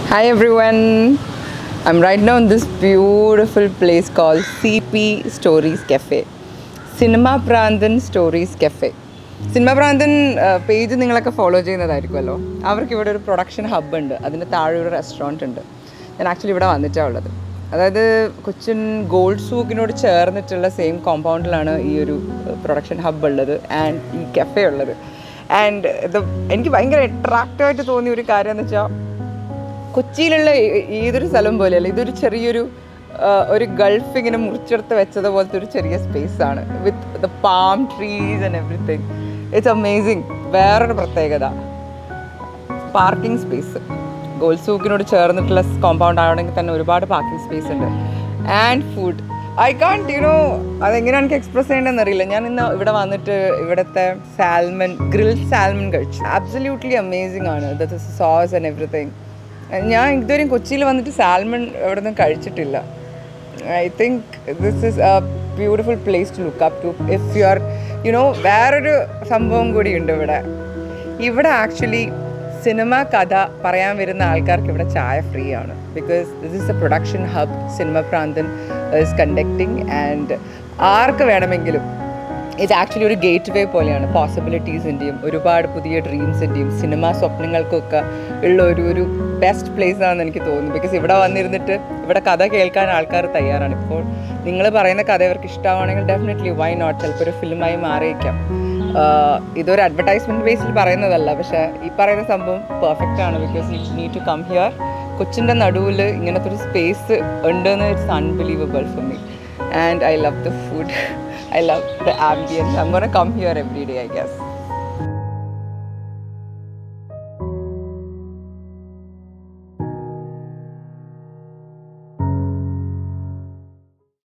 Hi everyone. I'm right now in this beautiful place called CP Stories Cafe. Cinema Pranthan stories cafe cinema Pranthan page നിങ്ങളൊക്കെ follow ചെയ്യുന്നതായിരിക്കുമല്ലോ അവർക്ക് ഇവിടെ ഒരു production hub ഉണ്ട് അതിൻ്റെ താഴെ ഒരു റെസ്റ്റോറൻറ്റ് ഉണ്ട് ഞാൻ ആക്ച്വലി ഇവിടെ വന്നിട്ടാണ് ഉള്ളത് അതായത് കൊച്ചിൻ ഗോൾഡ് സൂക്കിനോട് ചേർന്നിട്ടുള്ള സെയിം കോമ്പൗണ്ടിലാണ് ഈ ഒരു പ്രൊഡക്ഷൻ ഹബ്ബ് ഉള്ളത് ആൻഡ് ഈ കെഫെ ഉള്ളത് ആൻഡ് ഇത് എനിക്ക് ഭയങ്കര അട്രാക്റ്റീവായിട്ട് തോന്നിയ ഒരു കാര്യം എന്ന് വെച്ചാൽ കൊച്ചിയിലുള്ള ഏ- ഏതൊരു സ്ഥലം പോലെയല്ല ഇതൊരു ചെറിയൊരു ആ, ഒരു ഗൾഫ് ഇങ്ങനെ മുറിച്ചെടുത്ത് വെച്ചതുപോലത്തെ ഒരു ചെറിയ സ്പേസ് ആണ് with the palm trees and everything it's amazing വേറൊരു പ്രത്യേകത പാർക്കിംഗ് സ്പേസ് ഗോൾഡ് സൂക്കിനോട് ചേർന്നിട്ടുള്ള കോമ്പൗണ്ട് ആണെങ്കിൽ തന്നെ ഒരുപാട് പാർക്കിംഗ് സ്പേസ് ഉണ്ട് and food I can't you know അതെങ്ങനെയാണ് എനിക്ക് എക്സ്പ്രസ് ചെയ്യേണ്ടതെന്ന് അറിയില്ല ഞാൻ ഇന്ന് ഇവിടെ വന്നിട്ട് ഇവിടുത്തെ സാൽമൺ ഗ്രിൽ സാൽമൺ കഴിച്ചു ആബ്സല്യൂട്ട്ലി അമേസിങ് ആണ് ദ സോസ് ആൻഡ് എവറിത്തിങ് ഞാൻ ഇതുവരെയും കൊച്ചിയിൽ വന്നിട്ട് സാൽമൺ എവിടെ നിന്നും കഴിച്ചിട്ടില്ല I think this is a beautiful place to look up to if you are you know വേറൊരു സംഭവം കൂടിയുണ്ട് ഇവിടെ ഇവിടെ ആക്ച്വലി സിനിമ കഥ പറയാൻ വരുന്ന ആൾക്കാർക്ക് ഇവിടെ ചായ ഫ്രീ ആണ് because this is a production hub cinema Pranthan is conducting and ആർക്ക് വേണമെങ്കിലും ഇത് ആക്ച്വലി ഒരു ഗേറ്റ് വേ പോലെയാണ് പോസിബിലിറ്റീസിൻ്റെയും ഒരുപാട് പുതിയ ഡ്രീംസിൻ്റെയും സിനിമ സ്വപ്നങ്ങൾക്കൊക്കെ ഉള്ള ഒരു ഒരു ബെസ്റ്റ് പ്ലേസ് ആണെന്ന് എനിക്ക് തോന്നുന്നു ബിക്കോസ് ഇവിടെ വന്നിരുന്നിട്ട് ഇവിടെ കഥ കേൾക്കാൻ ആൾക്കാർ തയ്യാറാണ് ഇപ്പോൾ നിങ്ങൾ പറയുന്ന കഥ ഇവർക്ക് ഇഷ്ടമാണെങ്കിൽ ഡെഫിനറ്റ്ലി വൈ നോട്ട് ചിലപ്പോൾ ഒരു ഫിലിമായി മാറിയേക്കാം ആഹ് ഇതൊരു അഡ്വർടൈസ്മെൻറ്റ് ബേസിൽ പറയുന്നതല്ല പക്ഷേ ഈ പറയുന്ന സംഭവം പെർഫെക്റ്റ് ആണ് because you need to come here കൊച്ചിൻ്റെ നടുവിൽ ഇങ്ങനത്തെ ഒരു സ്പേസ് ഉണ്ടെന്ന് it's unbelievable for me and I love the food I love the ambience. I'm gonna come here every day, I guess.